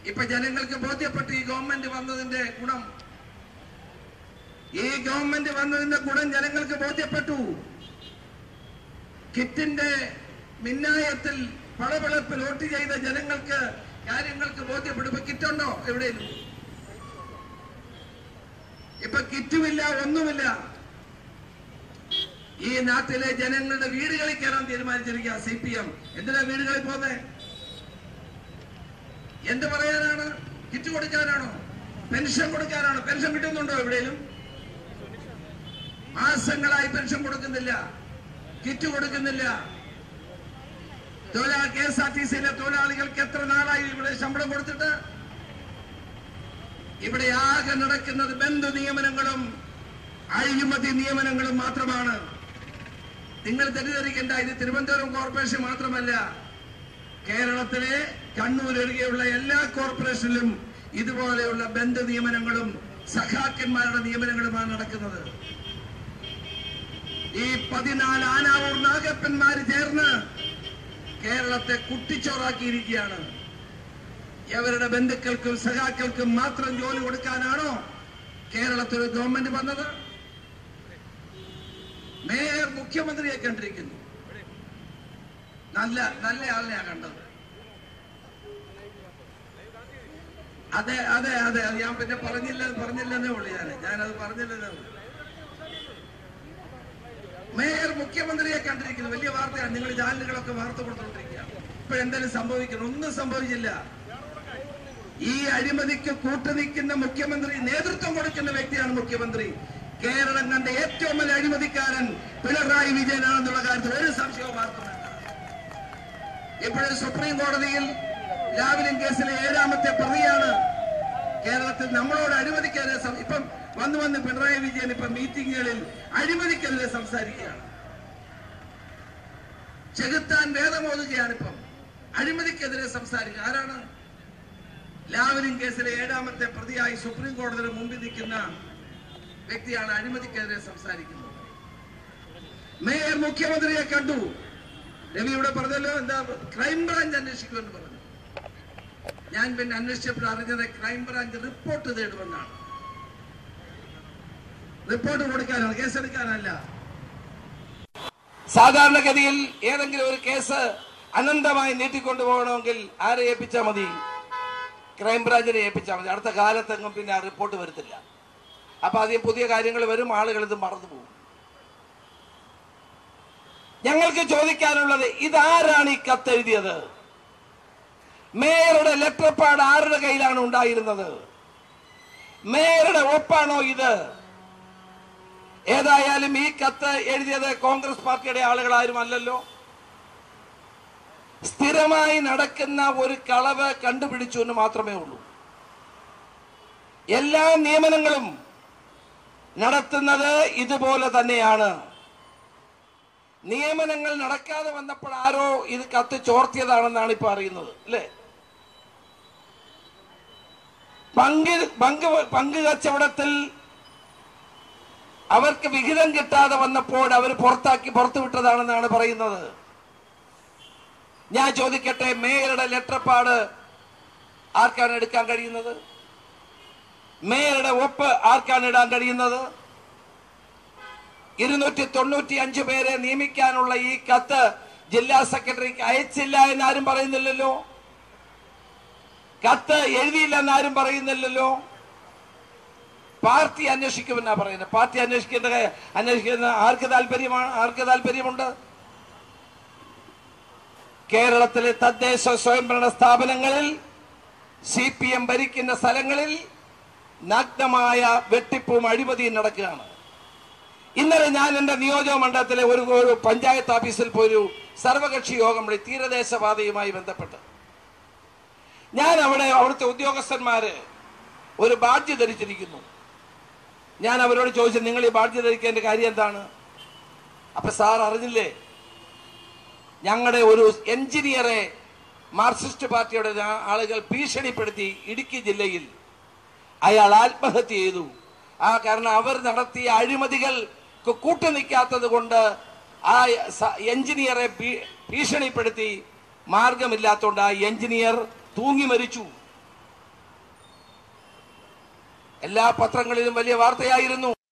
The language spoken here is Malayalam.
ഇപ്പൊ ജനങ്ങൾക്ക് ബോധ്യപ്പെട്ടു ഈ ഗവൺമെന്റ് വന്നതിന്റെ ഗുണം ഈ ഗവൺമെന്റ് വന്നതിന്റെ ഗുണം ജനങ്ങൾക്ക് ബോധ്യപ്പെട്ടു കിറ്റിന്റെ മിന്നായത്തിൽ പളവിളപ്പിൽ വോട്ട് ചെയ്ത ജനങ്ങൾക്ക് കാര്യങ്ങൾക്ക് ബോധ്യപ്പെടും ഇപ്പൊ കിറ്റുണ്ടോ എവിടെയും ഇപ്പൊ കിറ്റുമില്ല ഒന്നുമില്ല ഈ നാട്ടിലെ ജനങ്ങളുടെ വീടുകളിൽ കയറാൻ തീരുമാനിച്ചിരിക്കുക സി പി എം എന്തിനാ വീടുകളിൽ പോന്നെ എന്ത് പറയാനാണ് കിറ്റ് കൊടുക്കാനാണോ പെൻഷൻ കൊടുക്കാനാണോ പെൻഷൻ കിട്ടുന്നുണ്ടോ എവിടെയും മാസങ്ങളായി പെൻഷൻ കൊടുക്കുന്നില്ല കിറ്റ് കൊടുക്കുന്നില്ല തൊഴിലാളി കെ എസ് ആർ ടി സിയിലെ തൊഴിലാളികൾക്ക് എത്ര നാളായി ഇവിടെ ശമ്പളം കൊടുത്തിട്ട് ഇവിടെ ആകെ നടക്കുന്നത് ബന്ധു നിയമനങ്ങളും അഴിമതി നിയമനങ്ങളും മാത്രമാണ് നിങ്ങൾ തെറ്റിദ്ധരിക്കേണ്ട ഇത് തിരുവനന്തപുരം കോർപ്പറേഷൻ മാത്രമല്ല കേരളത്തിലെ കണ്ണൂർ ഒഴികെയുള്ള എല്ലാ കോർപ്പറേഷനിലും ഇതുപോലെയുള്ള ബന്ധു നിയമനങ്ങളും സഖാക്കന്മാരുടെ നിയമനങ്ങളുമാണ് നടക്കുന്നത് ഈ പതിനാല് ആനാവൂർ നാഗപ്പന്മാര് ചേർന്ന് കേരളത്തെ കുട്ടിച്ചോറാക്കിയിരിക്കുകയാണ് ഇവരുടെ ബന്ധുക്കൾക്കും സഖാക്കൾക്കും മാത്രം ജോലി കൊടുക്കാനാണോ കേരളത്തിൽ ഒരു ഗവൺമെന്റ് വന്നത് മേയർ മുഖ്യമന്ത്രിയെ കണ്ടിരിക്കുന്നു നല്ല നല്ല ആളിനെയാ കണ്ടത് അതെ അതെ അതെ അത് ഞാൻ പിന്നെ പറഞ്ഞില്ല പറഞ്ഞില്ലെന്നേ ഉള്ളൂ ഞാൻ ഞാനത് പറഞ്ഞില്ലെന്നേ ഉള്ളൂ മേയർ മുഖ്യമന്ത്രിയെ കണ്ടിരിക്കുന്നു വലിയ വാർത്തയാണ് നിങ്ങൾ ചാനലുകളൊക്കെ വാർത്ത കൊടുത്തോണ്ടിരിക്കുകയാണ് ഇപ്പോഴെന്തായാലും സംഭവിക്കണം ഒന്നും സംഭവിച്ചില്ല ഈ അഴിമതിക്ക് കൂട്ടുനിൽക്കുന്ന മുഖ്യമന്ത്രി നേതൃത്വം കൊടുക്കുന്ന വ്യക്തിയാണ് മുഖ്യമന്ത്രി കേരളം കണ്ട ഏറ്റവും വലിയ അഴിമതിക്കാരൻ പിണറായി വിജയനാണെന്നുള്ള കാര്യത്തിൽ ഒരു സംശയവും ആർക്കും വേണ്ട ഇപ്പോഴും സുപ്രീം കോടതിയിൽ ലാവലിൻ കേസിലെ ഏഴാമത്തെ പ്രതിയാണ് കേരളത്തിൽ നമ്മളോട് അഴിമതിക്കെതിരെ സം- ഇപ്പം വന്ന് വന്ന് പിണറായി വിജയൻ ഇപ്പൊ മീറ്റിങ്ങുകളിൽ അഴിമതിക്കെതിരെ സംസാരിക്കുകയാണ് ചെകുത്താൻ വേദമോതുകയാണ് ഇപ്പം അഴിമതിക്കെതിരെ സംസാരിക്കുക ആരാണ് ലാവലിൻ കേസിലെ ഏഴാമത്തെ പ്രതിയായി സുപ്രീം കോടതിയുടെ മുമ്പിൽ നിൽക്കുന്ന വ്യക്തിയാണ് അഴിമതിക്കെതിരെ സംസാരിക്കുന്നത് മേയർ മുഖ്യമന്ത്രിയെ കണ്ടു രവി ഇവിടെ പറഞ്ഞല്ലോ എന്താ ക്രൈംബ്രാഞ്ച് അന്വേഷിക്കുമെന്ന് പറഞ്ഞു ഞാൻ പിന്നെ അന്വേഷിച്ചപ്പോൾ അറിഞ്ഞത് ക്രൈംബ്രാഞ്ച് റിപ്പോർട്ട് തേടുമെന്നാണ് റിപ്പോർട്ട് കൊടുക്കാനാണ് കേസെടുക്കാനല്ല സാധാരണഗതിയിൽ ഏതെങ്കിലും ഒരു കേസ് അനന്തമായി നീട്ടിക്കൊണ്ടു പോകണമെങ്കിൽ ആരെ ഏൽപ്പിച്ചാൽ മതി ക്രൈംബ്രാഞ്ചിനെ ഏൽപ്പിച്ചാൽ മതി അടുത്ത കാലത്തെങ്ങും പിന്നെ ആ റിപ്പോർട്ട് വരത്തില്ല അപ്പൊ ആദ്യം പുതിയ കാര്യങ്ങൾ വരും ആളുകൾ ഇത് മറന്നു പോകും ഞങ്ങൾക്ക് ചോദിക്കാനുള്ളത് ഇതാരാണ് ഈ കത്തെഴുതിയത് മേയറുടെ ലെറ്റർ പാഡ് ആരുടെ കയ്യിലാണ് ഉണ്ടായിരുന്നത് മേയറുടെ ഒപ്പാണോ ഇത് ഏതായാലും ഈ കത്ത് എഴുതിയത് കോൺഗ്രസ് പാർട്ടിയുടെ ആളുകൾ ആരും അല്ലല്ലോ സ്ഥിരമായി നടക്കുന്ന ഒരു കളവ് കണ്ടുപിടിച്ചു എന്ന് മാത്രമേ ഉള്ളൂ എല്ലാ നിയമനങ്ങളും നടത്തുന്നത് ഇതുപോലെ തന്നെയാണ് നിയമനങ്ങൾ നടക്കാതെ വന്നപ്പോൾ ആരോ ഇത് കത്ത് ചോർത്തിയതാണെന്നാണ് ഇപ്പൊ അറിയുന്നത് അല്ലേ പങ്ക് പങ്ക് പങ്ക് കച്ചവടത്തിൽ അവർക്ക് വിഹിതം കിട്ടാതെ വന്നപ്പോൾ അവർ പുറത്താക്കി പുറത്തു വിട്ടതാണെന്നാണ് പറയുന്നത് ഞാൻ ചോദിക്കട്ടെ മേയറുടെ ലെറ്റർ പാട് ആർക്കാണ് എടുക്കാൻ കഴിയുന്നത് മേയറുടെ ഒപ്പ് ആർക്കാണ് ഇടാൻ കഴിയുന്നത് ഇരുന്നൂറ്റി തൊണ്ണൂറ്റി അഞ്ച് പേരെ നിയമിക്കാനുള്ള ഈ കത്ത് ജില്ലാ സെക്രട്ടറിക്ക് അയച്ചില്ല എന്ന് ആരും പറയുന്നില്ലല്ലോ കത്ത് എഴുതിയില്ല എന്ന് ആരും പറയുന്നില്ലല്ലോ പാർട്ടി അന്വേഷിക്കുമെന്നാ പറയുന്നത് പാർട്ടി അന്വേഷിക്കേണ്ട കാ- അന്വേഷിക്കുന്ന ആർക്ക് താല്പര്യമാണ് ആർക്ക് താല്പര്യമുണ്ട് കേരളത്തിലെ തദ്ദേശ സ്വയംഭരണ സ്ഥാപനങ്ങളിൽ സി പി എം ഭരിക്കുന്ന സ്ഥലങ്ങളിൽ നഗ്നമായ വെട്ടിപ്പും അഴിമതിയും നടക്കുകയാണ് ഇന്നലെ ഞാൻ എന്റെ നിയോജക മണ്ഡലത്തിലെ ഒരു ഒരു പഞ്ചായത്ത് ഓഫീസിൽ പോയൊരു സർവകക്ഷി യോഗം വിളി തീരദേശ പാതയുമായി ബന്ധപ്പെട്ട് ഞാൻ അവിടെ അവിടുത്തെ ഉദ്യോഗസ്ഥന്മാര് ഒരു ബാഡ്ജ് ധരിച്ചിരിക്കുന്നു ഞാൻ അവരോട് ചോദിച്ചു നിങ്ങൾ ഈ ബാഡ്ജ് ധരിക്കേണ്ട കാര്യം എന്താണ് അപ്പൊ സാർ അറിഞ്ഞില്ലേ ഞങ്ങളുടെ ഒരു എഞ്ചിനീയറെ മാർക്സിസ്റ്റ് പാർട്ടിയുടെ ആ- ആളുകൾ ഭീഷണിപ്പെടുത്തി ഇടുക്കി ജില്ലയിൽ അയാൾ ആത്മഹത്യ ചെയ്തു ആ കാരണം അവർ നടത്തിയ അഴിമതികൾ കൂട്ടുനിൽക്കാത്തത് കൊണ്ട് ആ സ- എഞ്ചിനീയറെ ഭീ- ഭീഷണിപ്പെടുത്തി മാർഗമില്ലാത്തതുകൊണ്ട് ആ എഞ്ചിനീയർ തൂങ്ങി മരിച്ചു എല്ലാ പത്രങ്ങളിലും വലിയ വാർത്തയായിരുന്നു